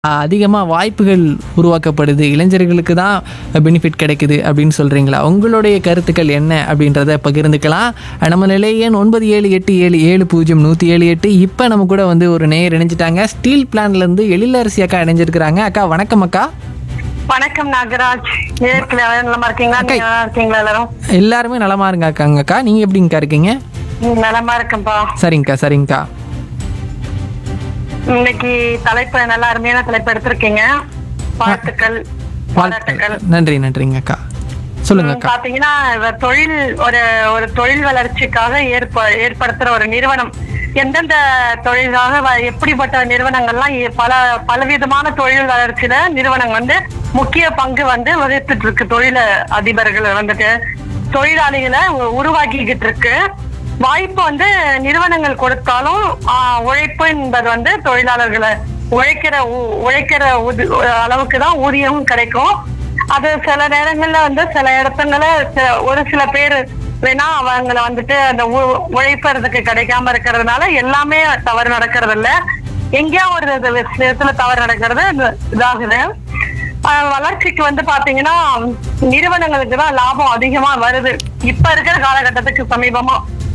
அதிகமாக வாய்ப்புகள் உருவாக்கப்படுது இளைஞர்களுக்கு தான் பெனிஃபிட் கிடைக்குது அப்படின்னு சொல்கிறீங்களா உங்களுடைய கருத்துக்கள் என்ன அப்படின்றத பகிர்ந்துக்கலாம் நம்ம நிலை எண் ஒன்பது ஏழு எட்டு ஏழு ஏழு பூஜ்ஜியம் நூற்றி ஏழு எட்டு இப்போ நம்ம கூட வந்து ஒரு நேயர் இணைஞ்சிட்டாங்க ஸ்டீல் பிளான்லேருந்து எழிலரசி அக்கா இணைஞ்சிருக்கிறாங்க அக்கா வணக்கம் அக்கா வணக்கம் நாகராஜ் நேரத்துல நலமா இருக்கீங்களா நீங்க நல்லா இருக்கீங்களா எல்லாரும் எல்லாருமே நலமா இருங்க அக்காங்க அக்கா நீங்கள் எப்படிங்கக்கா இருக்கீங்க ம், நலமா இருக்கேன்ப்பா சரிங்கக்கா சரிங்கக்கா இன்னைக்கு தலைப்பு நல்ல அருமையான தலைப்பு எடுத்திருக்கீங்க வாழ்த்துக்கள் பாராட்டுக்கள் வாழ்த்துக்கள் நன்றி நன்றிங்க அக்கா சொல்லுங்க அக்கா பாத்தீங்கன்னா இவ தொழில் ஒரு ஒரு தொழில் வளர்ச்சிக்காக ஏற்ப ஏற்படுத்துற ஒரு நிறுவனம் எந்தெந்த தொழிலாக வ- எப்படிப்பட்ட நிறுவனங்கள்லாம் இ- பல பலவிதமான தொழில் வளர்ச்சியில நிறுவனம் வந்து முக்கிய பங்கு வந்து வகித்துட்டு இருக்கு தொழில அதிபர்கள் வந்துட்டு தொழிலாளிகளை உ- உருவாக்கிக்கிட்டு இருக்கு வாய்ப்பு வந்து நிறுவனங்கள் கொடுத்தாலும் ஆஹ், உழைப்பு என்பது வந்து தொழிலாளர்களை உழைக்கிற ஊ- உழைக்கிற ஊதி- அளவுக்கு தான் ஊதியம் கிடைக்கும் அது சில நேரங்கள்ல வந்து சில இடத்துங்கள சில- ஒரு சில பேர் வேணா அவங்கள வந்துட்டு அந்த உ- உழைப்பறதுக்கு கிடைக்காம இருக்கிறதுனால எல்லாமே தவறு நடக்கிறது இல்ல எங்கேயா ஒரு இது விஷயத்துல தவறு நடக்கிறது இது- இதாகுது ஆஹ் வளர்ச்சிக்கு வந்து பாத்தீங்கன்னா நிறுவனங்களுக்கு தான் லாபம் அதிகமா வருது இப்ப இருக்கிற காலகட்டத்துக்கு சமீபமா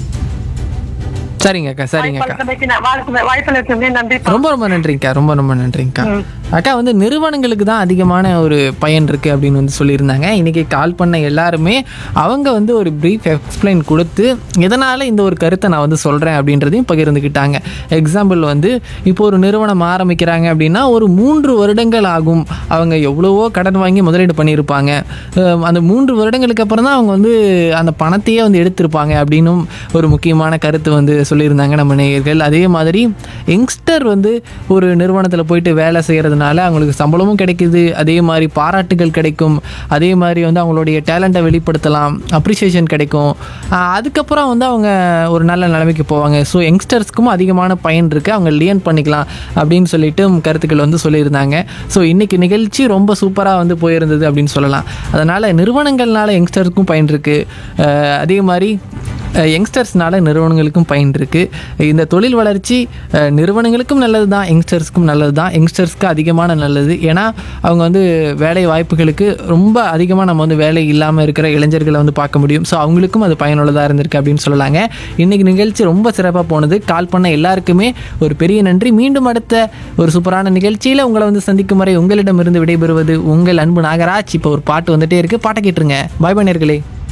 சரிங்க அக்கா சரிங்க அக்கா வாய்ப்பளித்தமைக்கு ந- வாய்ப்பு- வாய்ப்பளித்தமைக்கு நன்றி ரொம்ப ரொம்ப நன்றிங்கக்கா ரொம்ப ரொம்ப நன்றிங்கக்கா அக்கா வந்து நிறுவனங்களுக்கு தான் அதிகமான ஒரு பயன் இருக்குது அப்படின்னு வந்து சொல்லியிருந்தாங்க இன்றைக்கி கால் பண்ண எல்லாருமே அவங்க வந்து ஒரு ப்ரீஃப் எக்ஸ்பிளைன் கொடுத்து எதனால் இந்த ஒரு கருத்தை நான் வந்து சொல்கிறேன் அப்படின்றதையும் பகிர்ந்துக்கிட்டாங்க எக்ஸாம்பிள் வந்து இப்போ ஒரு நிறுவனம் ஆரம்பிக்கிறாங்க அப்படின்னா ஒரு மூன்று வருடங்கள் ஆகும் அவங்க எவ்வளவோ கடன் வாங்கி முதலீடு பண்ணியிருப்பாங்க அஹ் அந்த மூன்று வருடங்களுக்கு அப்புறம் தான் அவங்க வந்து அந்த பணத்தையே வந்து எடுத்திருப்பாங்க அப்படின்னும் ஒரு முக்கியமான கருத்து வந்து சொல்லியிருந்தாங்க நம்ம நேயர்கள் அதே மாதிரி யங்ஸ்டர் வந்து ஒரு நிறுவனத்தில் போயிட்டு வேலை செய்கிறதுனால அவங்களுக்கு சம்பளமும் கிடைக்குது அதே மாதிரி பாராட்டுகள் கிடைக்கும் அதே மாதிரி வந்து அவங்களுடைய டேலண்ட்டை வெளிப்படுத்தலாம் அப்ரிசியேஷன் கிடைக்கும் ஆஹ் அதுக்கப்புறம் வந்து அவங்க ஒரு நல்ல நிலைமைக்கு போவாங்க ஸோ யங்ஸ்டர்ஸ்க்கும் அதிகமான பயன் இருக்குது அவங்க லியன் பண்ணிக்கலாம் அப்படின்னு சொல்லிட்டு கருத்துக்கள் வந்து சொல்லியிருந்தாங்க ஸோ இன்றைக்கி நிகழ்ச்சி ரொம்ப சூப்பராக வந்து போயிருந்தது அப்படின்னு சொல்லலாம் அதனால் நிறுவனங்கள்னால யங்ஸ்டருக்கும் பயன் இருக்குது அதே மாதிரி யங்ஸ்டர்ஸ்னால நிறுவனங்களுக்கும் பயன் இருக்குது இந்த தொழில் வளர்ச்சி அஹ், நிறுவனங்களுக்கும் நல்லது தான் யங்ஸ்டர்ஸ்க்கும் நல்லது தான் யங்ஸ்டர்ஸ்க்கு அதிகமான நல்லது ஏன்னா அவங்க வந்து வேலை வாய்ப்புகளுக்கு ரொம்ப அதிகமாக நம்ம வந்து வேலை இல்லாமல் இருக்கிற இளைஞர்களை வந்து பார்க்க முடியும் ஸோ அவங்களுக்கும் அது பயனுள்ளதாக இருந்திருக்கு அப்படின்னு சொல்லலாங்க இன்றைக்கி நிகழ்ச்சி ரொம்ப சிறப்பாக போனது கால் பண்ண எல்லாருக்குமே ஒரு பெரிய நன்றி மீண்டும் அடுத்த ஒரு சூப்பரான நிகழ்ச்சியில் உங்களை வந்து சந்திக்கும் வரை உங்களிடமிருந்து விடைபெறுவது உங்கள் அன்பு நாகராஜ் இப்போ ஒரு பாட்டு வந்துட்டே இருக்குது பாட்டை கேட்டுருங்க பாய் நேர்களே